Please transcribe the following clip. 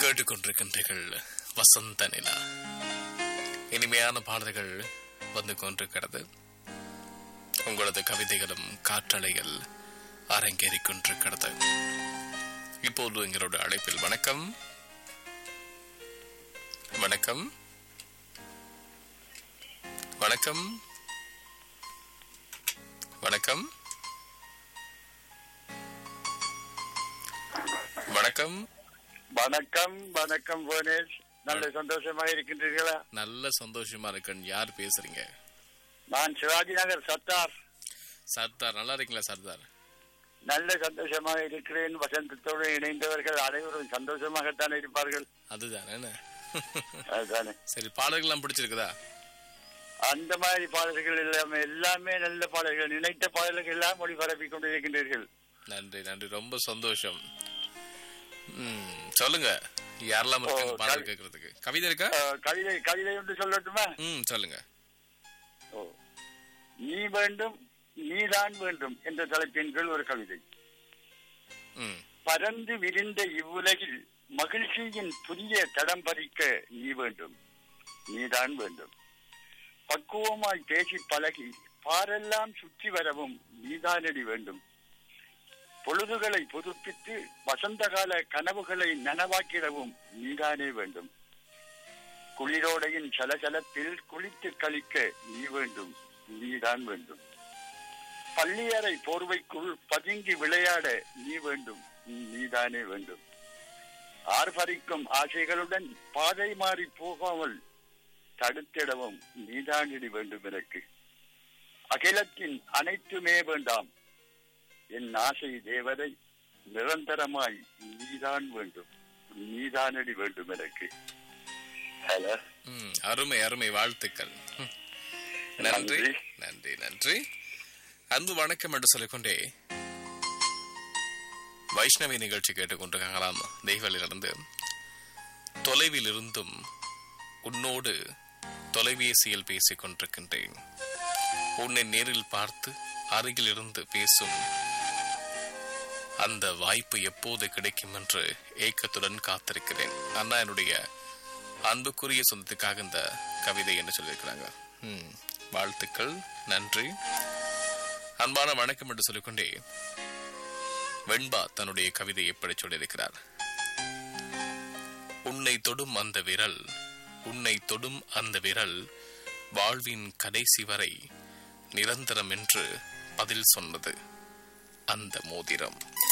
கேட்டுக்கொண்டிருக்கின்றீர்கள் வசந்த நிலா இனிமையான பாடல்கள் வந்து கொண்டிருக்கிறது உங்களது கவிதைகளும் காற்றலைகள் அரங்கேறிக் கொண்டிருக்கிறது இப்போது எங்களோட அழைப்பில் வணக்கம் வணக்கம் வணக்கம் வணக்கம் வணக்கம் வணக்கம் வணக்கம் புவனேஷ் நல்ல சந்தோஷமாக இருக்கின்றீர்களா நல்ல சந்தோஷமா இருக்கேன் யார் பேசுறீங்க நான் சிவாஜி நகர் சத்தார் சர்தார் நல்லா இருக்கீங்களா சர்தார் நல்ல சந்தோஷமாக இருக்கிறேன் வசந்தத்தோடு இணைந்தவர்கள் அனைவரும் சந்தோஷமாகத்தான் இருப்பார்கள் அதுதானே என்ன? அதுதானே சரி பாடல்கள்லாம் பிடிச்சிருக்குதா அந்த மாதிரி பாடல்கள் எல்லாமே எல்லாமே நல்ல பாடல்கள் நினைத்த பாடல்கள் எல்லாம் ஒளிபரப்பிக் கொண்டிருக்கின்றீர்கள் நன்றி நன்றி ரொம்ப சந்தோஷம் ம், சொல்லுங்க யாரெல்லாம் இருக்காங்க ஓ, பாடல் கவி- கேட்கறதுக்கு கவிதை இருக்கா அஹ், கவிதை கவிதை ஒன்று சொல்லட்டுமா ம் சொல்லுங்க ஓ. நீ வேண்டும் நீதான் வேண்டும் என்ற தலைப்பின் கீழ் ஒரு கவிதை ம் பறந்து விரிந்த இவ்வுலகில் மகிழ்ச்சியின் புதிய தடம் பறிக்க நீ வேண்டும் நீதான் வேண்டும் பக்குவமாய் பேசி பழகி பாரெல்லாம் சுற்றி வரவும் நீதானடி வேண்டும் பொழுதுகளை புதுப்பித்து வசந்த கால கனவுகளை நனவாக்கிடவும் நீதானே வேண்டும் குளிரோடையின் சலசலத்தில் குளித்து கழிக்க நீ வேண்டும் நீதான் வேண்டும் பள்ளியறை போர்வைக்குள் பதுங்கி விளையாட நீ வேண்டும் நீதானே வேண்டும் ஆர்ப்பரிக்கும் ஆசைகளுடன் பாதை மாறி போகாமல் தடுத்திடவும் நீதானிடி வேண்டும் எனக்கு அகிலத்தின் அனைத்துமே வேண்டாம் என் ஆசை தேவதை நிரந்தரமாய் நீதான் வேண்டும் நீதானடி வேண்டும் எனக்கு ஹலோ ம் அருமை அருமை வாழ்த்துக்கள் ம். நன்றி நன்றி. நன்றி நன்றி அன்பு வணக்கம் என்று சொல்லிக்கொண்டே வைஷ்ணவி நிகழ்ச்சி கேட்டுக்கொண்டிருக்காங்களாம் தெய்வலிலிருந்து தொலைவில் இருந்தும் உன்னோடு தொலைபேசியில் பேசிக் கொண்டிருக்கின்றேன் உன்னை நேரில் பார்த்து அருகில் இருந்து பேசும் அந்த வாய்ப்பு எப்போது கிடைக்கும் என்று ஏக்கத்துடன் காத்திருக்கிறேன் அண்ணா என்னுடைய அன்புக்குரிய சொந்தத்துக்காக இந்த கவிதை என்று சொல்லியிருக்கிறாங்க ம், வாழ்த்துக்கள் நன்றி அன்பான வணக்கம் என்று சொல்லிக்கொண்டே வெண்பா தன்னுடைய கவிதை எப்படி சொல்லியிருக்கிறார் உன்னை தொடும் அந்த விரல் உன்னை தொடும் அந்த விரல் வாழ்வின் கடைசி வரை நிரந்தரம் என்று பதில் சொன்னது அந்த மோதிரம்